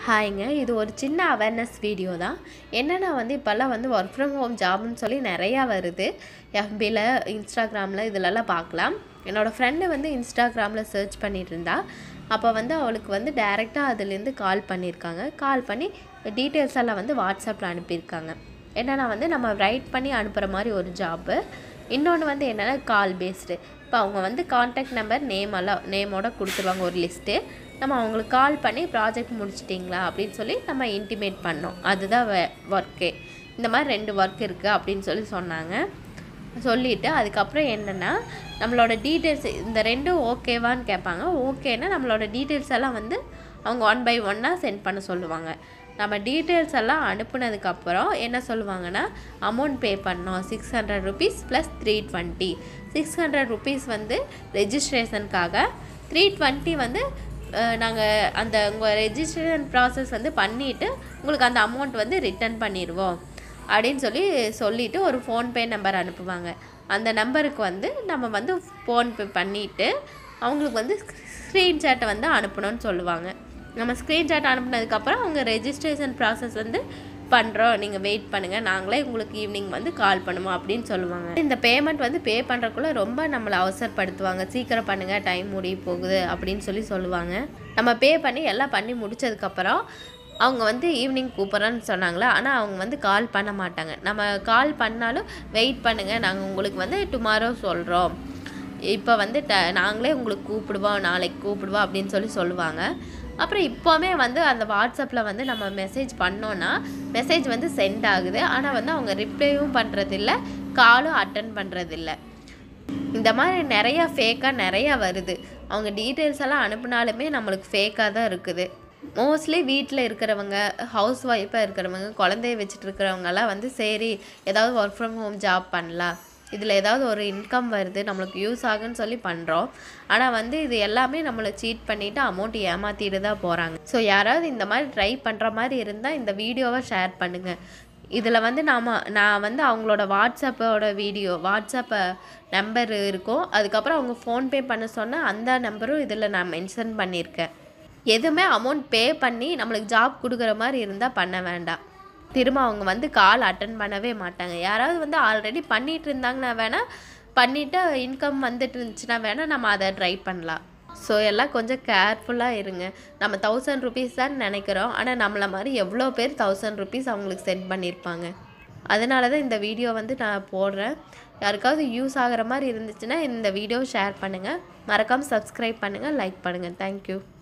ஹாய்ங்க இது ஒரு சின்ன அவேர்னஸ் வீடியோ தான் என்னென்னா வந்து இப்போல்லாம் வந்து ஒர்க் ஃப்ரம் ஹோம் ஜாப்னு சொல்லி நிறையா வருது எஃபியில் இன்ஸ்டாகிராமில் இதிலெல்லாம் பார்க்கலாம் என்னோடய ஃப்ரெண்டு வந்து இன்ஸ்டாகிராமில் சர்ச் பண்ணிட்டு இருந்தா அப்போ வந்து அவளுக்கு வந்து டைரெக்டாக அதுலேருந்து கால் பண்ணியிருக்காங்க கால் பண்ணி டீட்டெயில்ஸ் எல்லாம் வந்து வாட்ஸ்அப்பில் அனுப்பியிருக்காங்க என்னென்னா வந்து நம்ம ரைட் பண்ணி அனுப்புகிற மாதிரி ஒரு ஜாப்பு இன்னொன்று வந்து என்னென்னா கால் பேஸ்டு இப்போ அவங்க வந்து காண்டாக்ட் நம்பர் நேம் எல்லாம் நேமோட கொடுத்துருவாங்க ஒரு லிஸ்ட்டு நம்ம அவங்களுக்கு கால் பண்ணி ப்ராஜெக்ட் முடிச்சிட்டிங்களா அப்படின்னு சொல்லி நம்ம இன்டிமேட் பண்ணோம் அதுதான் ஒர்க்கே இந்த மாதிரி ரெண்டு ஒர்க் இருக்குது அப்படின்னு சொல்லி சொன்னாங்க சொல்லிவிட்டு அதுக்கப்புறம் என்னென்னா நம்மளோட டீட்டெயில்ஸ் இந்த ரெண்டும் ஓகேவான்னு கேட்பாங்க ஓகேன்னா நம்மளோட டீட்டெயில்ஸ் எல்லாம் வந்து அவங்க ஒன் பை ஒன்னாக சென்ட் பண்ண சொல்லுவாங்க நம்ம டீட்டெயில்ஸ் எல்லாம் அனுப்புனதுக்கப்புறம் என்ன சொல்லுவாங்கன்னா அமௌண்ட் பே பண்ணோம் six hundred rupees plus three twenty six hundred rupees வந்து ரெஜிஸ்ட்ரேஷனுக்காக த்ரீ டுவெண்ட்டி வந்து நாங்கள் அந்த உங்கள் ரெஜிஸ்ட்ரேஷன் ப்ராசஸ் வந்து பண்ணிவிட்டு உங்களுக்கு அந்த அமௌண்ட் வந்து ரிட்டர்ன் பண்ணிடுவோம் அப்படின்னு சொல்லி சொல்லிவிட்டு ஒரு ஃபோன்பே நம்பர் அனுப்புவாங்க அந்த நம்பருக்கு வந்து நம்ம வந்து ஃபோன்பே பண்ணிவிட்டு அவங்களுக்கு வந்து ஸ்க்ரீன்ஷாட்டை வந்து அனுப்பணும்னு சொல்லுவாங்க நம்ம ஸ்க்ரீன்ஷாட் அனுப்புனதுக்கப்புறம் அவங்க ரெஜிஸ்ட்ரேஷன் ப்ராசஸ் வந்து பண்ணுறோம் நீங்கள் வெயிட் பண்ணுங்கள் நாங்களே உங்களுக்கு ஈவினிங் வந்து கால் பண்ணுவோம் அப்படின்னு சொல்லுவாங்க இந்த பேமெண்ட் வந்து பே பண்ணுறக்குள்ள ரொம்ப நம்மளை அவசரப்படுத்துவாங்க சீக்கிரம் பண்ணுங்கள் டைம் முடிய போகுது அப்படின்னு சொல்லி சொல்லுவாங்க நம்ம பே பண்ணி எல்லாம் பண்ணி முடிச்சதுக்கப்புறம் அவங்க வந்து ஈவினிங் கூப்பிட்றேன்னு சொன்னாங்களா ஆனால் அவங்க வந்து கால் பண்ண மாட்டாங்க நம்ம கால் பண்ணாலும் வெயிட் பண்ணுங்கள் நாங்கள் உங்களுக்கு வந்து டுமாரோ சொல்கிறோம் இப்போ வந்து ட நாங்களே உங்களுக்கு கூப்பிடுவோம் நாளைக்கு கூப்பிடுவோம் அப்படின்னு சொல்லி சொல்லுவாங்க அப்புறம் இப்போவுமே வந்து அந்த வாட்ஸ்அப்பில் வந்து நம்ம மெசேஜ் பண்ணோன்னா மெசேஜ் வந்து சென்ட் ஆகுது ஆனால் வந்து அவங்க ரிப்ளையும் பண்ணுறதில்ல காலும் அட்டன் பண்ணுறதில்ல இந்த மாதிரி நிறையா ஃபேக்காக நிறையா வருது அவங்க டீட்டெயில்ஸ் எல்லாம் அனுப்புனாலுமே நம்மளுக்கு ஃபேக்காக தான் இருக்குது மோஸ்ட்லி வீட்டில் இருக்கிறவங்க ஹவுஸ் ஒய்ஃபாக இருக்கிறவங்க குழந்தைய வச்சுட்டு இருக்கிறவங்கெல்லாம் வந்து சரி ஏதாவது ஒர்க் ஃப்ரம் ஹோம் ஜாப் பண்ணலாம் இதில் ஏதாவது ஒரு இன்கம் வருது நம்மளுக்கு யூஸ் ஆகுன்னு சொல்லி பண்ணுறோம் ஆனால் வந்து இது எல்லாமே நம்மளை சீட் பண்ணிவிட்டு அமௌண்ட் ஏமாற்றிட்டு தான் போகிறாங்க ஸோ யாராவது இந்த மாதிரி ட்ரை பண்ணுற மாதிரி இருந்தால் இந்த வீடியோவை ஷேர் பண்ணுங்கள் இதில் வந்து நாம் நான் வந்து அவங்களோட வாட்ஸ்அப்போட வீடியோ வாட்ஸ்அப்பை நம்பர் இருக்கும் அதுக்கப்புறம் அவங்க ஃபோன்பே பண்ண சொன்னால் அந்த நம்பரும் இதில் நான் மென்ஷன் பண்ணியிருக்கேன் எதுவுமே அமௌண்ட் பே பண்ணி நம்மளுக்கு ஜாப் கொடுக்குற மாதிரி இருந்தால் பண்ண வேண்டாம் திரும்ப அவங்க வந்து கால் அட்டன் பண்ணவே மாட்டாங்க யாராவது வந்து ஆல்ரெடி பண்ணிகிட்டு இருந்தாங்கன்னா வேணால் பண்ணிவிட்டு இன்கம் வந்துட்டு இருந்துச்சுன்னா வேணால் நம்ம அதை ட்ரை பண்ணலாம் ஸோ எல்லாம் கொஞ்சம் கேர்ஃபுல்லாக இருங்க நம்ம தௌசண்ட் ருபீஸ் தான் நினைக்கிறோம் ஆனால் நம்மளை மாதிரி எவ்வளோ பேர் தௌசண்ட் ருபீஸ் அவங்களுக்கு சென்ட் பண்ணியிருப்பாங்க அதனால தான் இந்த வீடியோ வந்து நான் போடுறேன் யாருக்காவது யூஸ் ஆகிற மாதிரி இருந்துச்சுன்னா இந்த வீடியோ ஷேர் பண்ணுங்கள் மறக்காமல் சப்ஸ்கிரைப் பண்ணுங்கள் லைக் பண்ணுங்கள் தேங்க்யூ